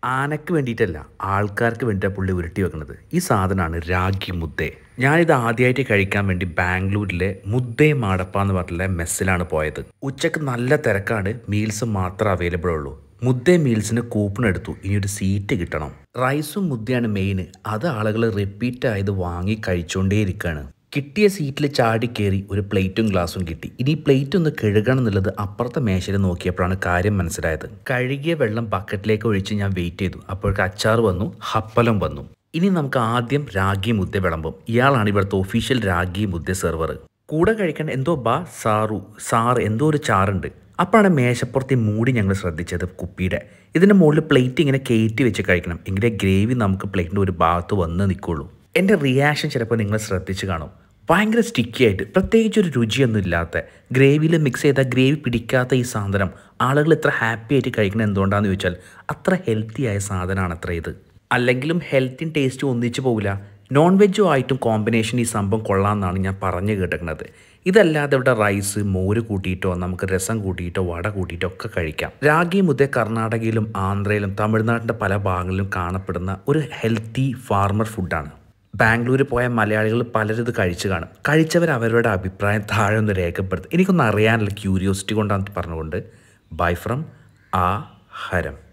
ആനക്ക് വേണ്ടിയിട്ടല്ല ആൾക്കാർക്ക് വേണ്ടിയിട്ടാണ് പുള്ളി ഉരുട്ടി വെക്കുന്നത് ഈ സാധനമാണ് രാഗി മുദ്ദേ ഞാനിത് ആദ്യമായിട്ട് കഴിക്കാൻ വേണ്ടി ബാംഗ്ലൂരിലെ മുദ്ദേ മാടപ്പ എന്ന് പറഞ്ഞിട്ടുള്ള മെസ്സിലാണ് പോയത് ഉച്ചക്ക് നല്ല തിരക്കാണ് മീൽസ് മാത്രമേ അവൈലബിൾ ഉള്ളൂ മുദ്ദേ മീൽസിന് കൂപ്പൺ എടുത്തു ഇനി ഒരു സീറ്റ് കിട്ടണം റൈസും മുദ്ദയാണ് മെയിൻ അത് ആളുകൾ റിപ്പീറ്റ് ആയത് വാങ്ങി കഴിച്ചുകൊണ്ടേയിരിക്കുകയാണ് കിട്ടിയ സീറ്റിൽ ചാടി കയറി ഒരു പ്ലേറ്റും ഗ്ലാസും കിട്ടി ഇനി പ്ലേറ്റ് ഒന്ന് കഴുകണം എന്നുള്ളത് അപ്പുറത്തെ മേശയിൽ നോക്കിയപ്പോഴാണ് കാര്യം മനസ്സിലായത് കഴുകിയ വെള്ളം ബക്കറ്റിലേക്ക് ഒഴിച്ച് ഞാൻ വെയിറ്റ് ചെയ്തു അപ്പോഴേക്ക് അച്ചാർ വന്നു ഹപ്പലം വന്നു ഇനി നമുക്ക് ആദ്യം രാഗി മുദ്ദ വിളമ്പും ഇയാളാണ് ഇവിടുത്തെ ഒഫീഷ്യൽ രാഗി മുദ്ദ സെർവർ കൂടെ കഴിക്കാൻ എന്തോ ബാ സാറു സാറ് എന്തോ ഒരു ചാറുണ്ട് അപ്പോഴാണ് മേശപ്പുറത്തെ മൂടി ഞങ്ങൾ ശ്രദ്ധിച്ചത് കുപ്പിയുടെ ഇതിൻ്റെ മുകളിൽ പ്ലേറ്റ് ഇങ്ങനെ കയറ്റി വെച്ച് കഴിക്കണം എങ്കിലേ ഗ്രേവി നമുക്ക് പ്ലേറ്റിൻ്റെ ഒരു ഭാഗത്ത് വന്ന് നിൽക്കുള്ളൂ എൻ്റെ റിയാക്ഷൻ ചിലപ്പോൾ നിങ്ങൾ ശ്രദ്ധിച്ച് കാണും ഭയങ്കര സ്റ്റിക്കി ആയിട്ട് പ്രത്യേകിച്ച് ഒരു രുചിയൊന്നും ഇല്ലാത്ത ഗ്രേവിയിൽ മിക്സ് ചെയ്ത ഗ്രേവി പിടിക്കാത്ത ഈ സാധനം ആളുകൾ ഇത്ര ഹാപ്പി ആയിട്ട് കഴിക്കുന്നത് എന്തുകൊണ്ടാണെന്ന് ചോദിച്ചാൽ അത്ര ഹെൽത്തി ആയ സാധനമാണ് അത്ര ഇത് അല്ലെങ്കിലും ഹെൽത്തും ടേസ്റ്റും ഒന്നിച്ചു പോകില്ല നോൺ വെജും ആയിട്ടും കോമ്പിനേഷൻ ഈ സംഭവം കൊള്ളാമെന്നാണ് ഞാൻ പറഞ്ഞു കേട്ടിരിക്കുന്നത് ഇതല്ലാതെ ഇവിടെ റൈസ് മോര് കൂട്ടിയിട്ടോ നമുക്ക് രസം കൂട്ടിയിട്ടോ വട കൂട്ടിയിട്ടോ ഒക്കെ കഴിക്കാം രാഗി മുദ്ദ കർണാടകയിലും ആന്ധ്രയിലും തമിഴ്നാട്ടിൻ്റെ പല ഭാഗങ്ങളിലും കാണപ്പെടുന്ന ഒരു ഹെൽത്തി ഫാർമർ ഫുഡാണ് ബാംഗ്ലൂർ പോയ മലയാളികൾ പലരും ഇത് കഴിച്ചു കാണും കഴിച്ചവർ അവരുടെ അഭിപ്രായം താഴെ ഒന്ന് രേഖപ്പെടുത്തും എനിക്കൊന്ന് അറിയാനുള്ള ക്യൂരിയോസിറ്റി കൊണ്ടാണ് പറഞ്ഞുകൊണ്ട് ബൈ ഫ്രം ആ ഹരം